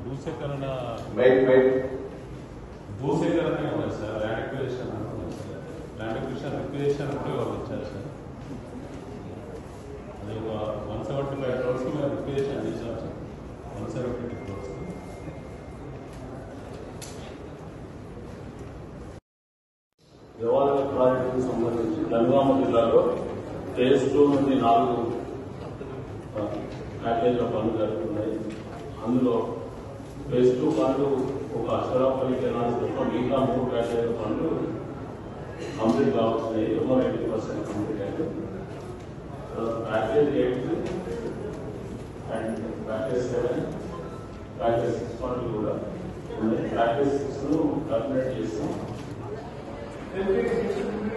భూసేకరణ బయట బయట భూసేకరణ ఇవ్వాలి సార్ ల్యాండ్ అక్విజిషన్ అనుకున్నాం సార్ ల్యాండ్ అక్విజిషన్ అక్విజిషన్ అంటే వాళ్ళు వచ్చారు సార్ అది ఒక వన్ సెవెంటీ ఫైవ్ క్రోర్స్కి మేము అక్విజిషన్ చేసాం sir one seventy five crores దేవాలయ ప్రాజెక్టుకు సంబంధించి నందిగామ జిల్లాలో ఫేజ్ టూ నుండి నాలుగు ఆ, ప్యాకేజీల పనులు జరుగుతున్నాయి అందులో ఫేజ్ టూ పనులు ఒక అక్షరాపల్లి కెనాల్స్ తప్ప మిగతా మూడు ప్యాకేజీల పనులు కంప్లీట్ కావచ్చున్నాయి ఒక ఎయిటీ పర్సెంట్ కంప్లీట్ అయ్యాయి package eight and package seven package six పనులు కూడా ఉన్నాయి ప్యాకేజ్ సిక్స్ ను టర్మినేట్ చేస్తాం